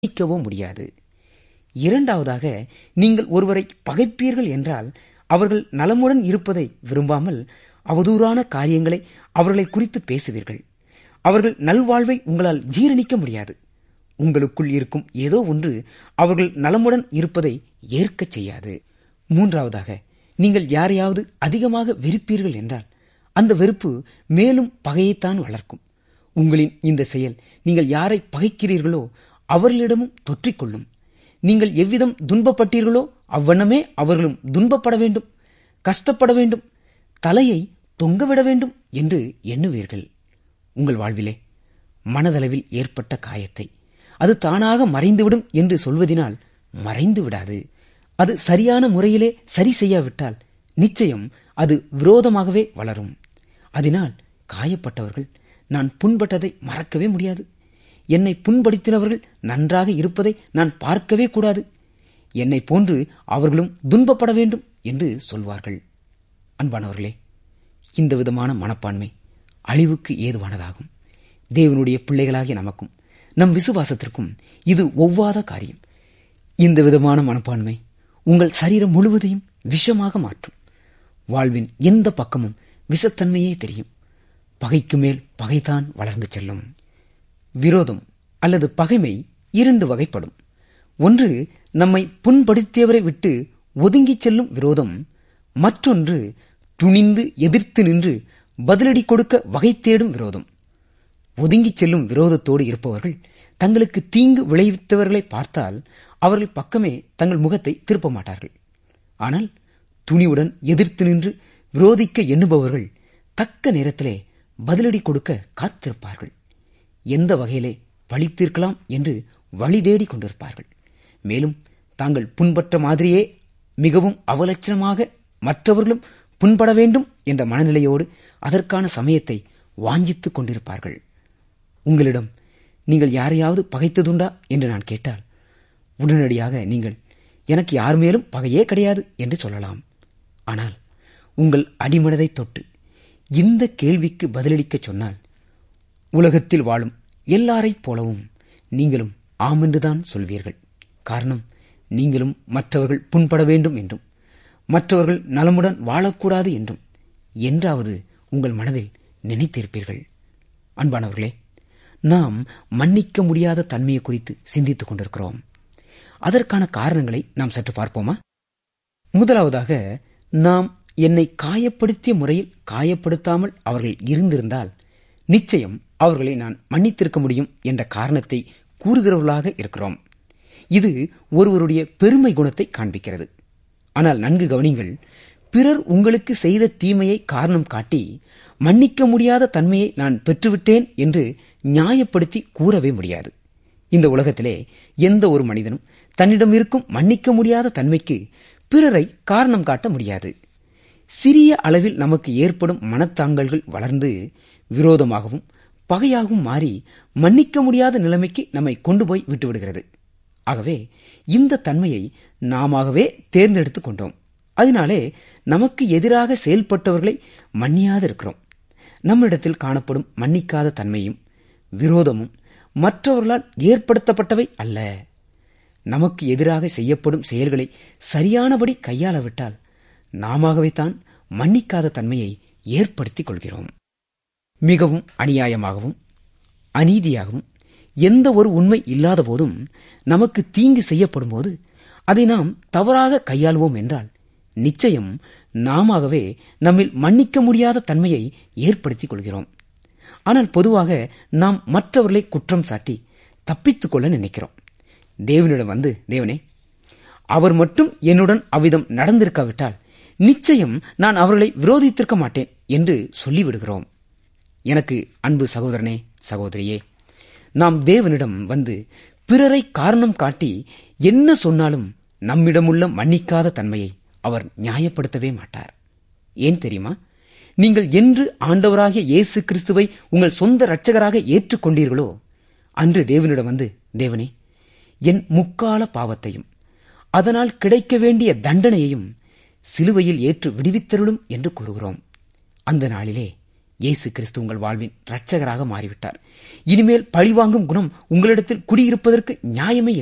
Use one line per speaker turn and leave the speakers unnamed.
மன்னிக்கவோ முடியாது இரண்டாவதாக நீங்கள் ஒருவரை பகைப்பீர்கள் என்றால் அவர்கள் நலமுடன் இருப்பதை விரும்பாமல் அவதூறான காரியங்களை அவர்களை குறித்து பேசுவீர்கள் அவர்கள் நல்வாழ்வை உங்களால் ஜீரணிக்க முடியாது உங்களுக்குள் இருக்கும் ஏதோ ஒன்று அவர்கள் நலமுடன் இருப்பதை ஏற்கச் செய்யாது மூன்றாவதாக நீங்கள் யாரையாவது அதிகமாக வெறுப்பீர்கள் என்றால் அந்த வெறுப்பு மேலும் பகையைத்தான் வளர்க்கும் உங்களின் இந்த செயல் நீங்கள் யாரை பகைக்கிறீர்களோ அவர்களிடமும் தொற்றிக்கொள்ளும் நீங்கள் எவ்விதம் துன்பப்பட்டீர்களோ அவ்வண்ணமே அவர்களும் துன்பப்பட வேண்டும் கஷ்டப்பட வேண்டும் தலையை தொங்கவிட வேண்டும் என்று எண்ணுவீர்கள் உங்கள் வாழ்விலே மனதளவில் ஏற்பட்ட காயத்தை அது தானாக மறைந்துவிடும் என்று சொல்வதினால் மறைந்து விடாது அது சரியான முறையிலே சரி செய்யாவிட்டால் நிச்சயம் அது விரோதமாகவே வளரும் அதனால் காயப்பட்டவர்கள் நான் புண்பட்டதை மறக்கவே முடியாது என்னை புண்படுத்தினவர்கள் நன்றாக இருப்பதை நான் பார்க்கவே கூடாது என்னை போன்று அவர்களும் துன்பப்பட வேண்டும் என்று சொல்வார்கள் அன்பானவர்களே இந்த விதமான மனப்பான்மை அழிவுக்கு ஏதுவானதாகும் தேவனுடைய பிள்ளைகளாகிய நமக்கும் நம் விசுவாசத்திற்கும் இது ஒவ்வாத காரியம் இந்த விதமான மனப்பான்மை உங்கள் சரீரம் முழுவதையும் விஷமாக மாற்றும் வாழ்வின் எந்த பக்கமும் விஷத்தன்மையே தெரியும் பகைக்கு மேல் பகைதான் வளர்ந்து செல்லும் விரோதம் அல்லது பகைமை இரண்டு வகைப்படும் ஒன்று நம்மை புண்படுத்தியவரை விட்டு ஒதுங்கிச் செல்லும் விரோதம் மற்றொன்று துணிந்து எதிர்த்து நின்று பதிலடி கொடுக்க வகை தேடும் விரோதம் ஒதுங்கிச் செல்லும் விரோதத்தோடு இருப்பவர்கள் தங்களுக்கு தீங்கு விளைவித்தவர்களை பார்த்தால் அவர்கள் பக்கமே தங்கள் முகத்தை திருப்ப மாட்டார்கள் ஆனால் துணிவுடன் எதிர்த்து நின்று விரோதிக்க எண்ணுபவர்கள் தக்க நேரத்திலே பதிலடி கொடுக்க காத்திருப்பார்கள் எந்த வகையிலே பழி தீர்க்கலாம் என்று வழி தேடி கொண்டிருப்பார்கள் மேலும் தாங்கள் புண்பற்ற மாதிரியே மிகவும் அவலட்சணமாக மற்றவர்களும் புண்பட வேண்டும் என்ற மனநிலையோடு அதற்கான சமயத்தை வாஞ்சித்துக் கொண்டிருப்பார்கள் உங்களிடம் நீங்கள் யாரையாவது பகைத்ததுண்டா என்று நான் கேட்டால் உடனடியாக நீங்கள் எனக்கு யார் மேலும் பகையே கிடையாது என்று சொல்லலாம் ஆனால் உங்கள் அடிமனதை தொட்டு இந்த கேள்விக்கு பதிலளிக்கச் சொன்னால் உலகத்தில் வாழும் எல்லாரைப் போலவும் நீங்களும் ஆமென்றுதான் சொல்வீர்கள் காரணம் நீங்களும் மற்றவர்கள் புண்பட வேண்டும் என்றும் மற்றவர்கள் நலமுடன் வாழக்கூடாது என்றும் என்றாவது உங்கள் மனதில் நினைத்திருப்பீர்கள் அன்பானவர்களே நாம் மன்னிக்க முடியாத தன்மையை குறித்து சிந்தித்துக் கொண்டிருக்கிறோம் அதற்கான காரணங்களை நாம் சற்று பார்ப்போமா முதலாவதாக நாம் என்னை காயப்படுத்திய முறையில் காயப்படுத்தாமல் அவர்கள் இருந்திருந்தால் நிச்சயம் அவர்களை நான் மன்னித்திருக்க முடியும் என்ற காரணத்தை கூறுகிறவர்களாக இருக்கிறோம் இது ஒருவருடைய பெருமை குணத்தை காண்பிக்கிறது ஆனால் நன்கு கவனிங்கள் பிறர் உங்களுக்கு செய்த தீமையை காரணம் காட்டி மன்னிக்க முடியாத தன்மையை நான் பெற்றுவிட்டேன் என்று நியாயப்படுத்தி கூறவே முடியாது இந்த உலகத்திலே எந்த ஒரு மனிதனும் தன்னிடம் இருக்கும் மன்னிக்க முடியாத தன்மைக்கு பிறரை காரணம் காட்ட முடியாது சிறிய அளவில் நமக்கு ஏற்படும் மனத்தாங்கல்கள் வளர்ந்து விரோதமாகவும் பகையாகவும் மாறி மன்னிக்க முடியாத நிலைமைக்கு நம்மை கொண்டு போய் விட்டுவிடுகிறது ஆகவே இந்த தன்மையை நாமவே தேர்ந்தெடுத்துக் கொண்டோம் அதனாலே நமக்கு எதிராக செயல்பட்டவர்களை மன்னியாதிருக்கிறோம் நம்மிடத்தில் காணப்படும் மன்னிக்காத தன்மையும் விரோதமும் மற்றவர்களால் ஏற்படுத்தப்பட்டவை அல்ல நமக்கு எதிராக செய்யப்படும் செயல்களை சரியானபடி கையாளவிட்டால் நாமவே தான் மன்னிக்காத தன்மையை ஏற்படுத்திக் கொள்கிறோம் மிகவும் அநியாயமாகவும் அநீதியாகவும் எந்த ஒரு உண்மை இல்லாத போதும் நமக்கு தீங்கு செய்யப்படும் போது அதை நாம் தவறாக கையாளுவோம் என்றால் நிச்சயம் நாமவே நம்மில் மன்னிக்க முடியாத தன்மையை ஏற்படுத்திக் கொள்கிறோம் ஆனால் பொதுவாக நாம் மற்றவர்களை குற்றம் சாட்டி தப்பித்துக் கொள்ள நினைக்கிறோம் தேவனிடம் வந்து தேவனே அவர் மட்டும் என்னுடன் அவ்விதம் நடந்திருக்காவிட்டால் நிச்சயம் நான் அவர்களை விரோதித்திருக்க மாட்டேன் என்று சொல்லிவிடுகிறோம் எனக்கு அன்பு சகோதரனே சகோதரியே நாம் தேவனிடம் வந்து பிறரை காரணம் காட்டி என்ன சொன்னாலும் நம்மிடமுள்ள மன்னிக்காத தன்மையை அவர் நியாயப்படுத்தவே மாட்டார் ஏன் தெரியுமா நீங்கள் என்று ஆண்டவராகிய இயேசு கிறிஸ்துவை உங்கள் சொந்த இரட்சகராக ஏற்றுக்கொண்டீர்களோ அன்று தேவனிடம் வந்து தேவனே என் முக்கால பாவத்தையும் அதனால் கிடைக்க வேண்டிய தண்டனையையும் சிலுவையில் ஏற்று விடுவித்தருளும் என்று கூறுகிறோம் அந்த நாளிலே இயேசு கிறிஸ்து உங்கள் வாழ்வின் இரட்சகராக மாறிவிட்டார் இனிமேல் பழிவாங்கும் குணம் உங்களிடத்தில் குடியிருப்பதற்கு நியாயமே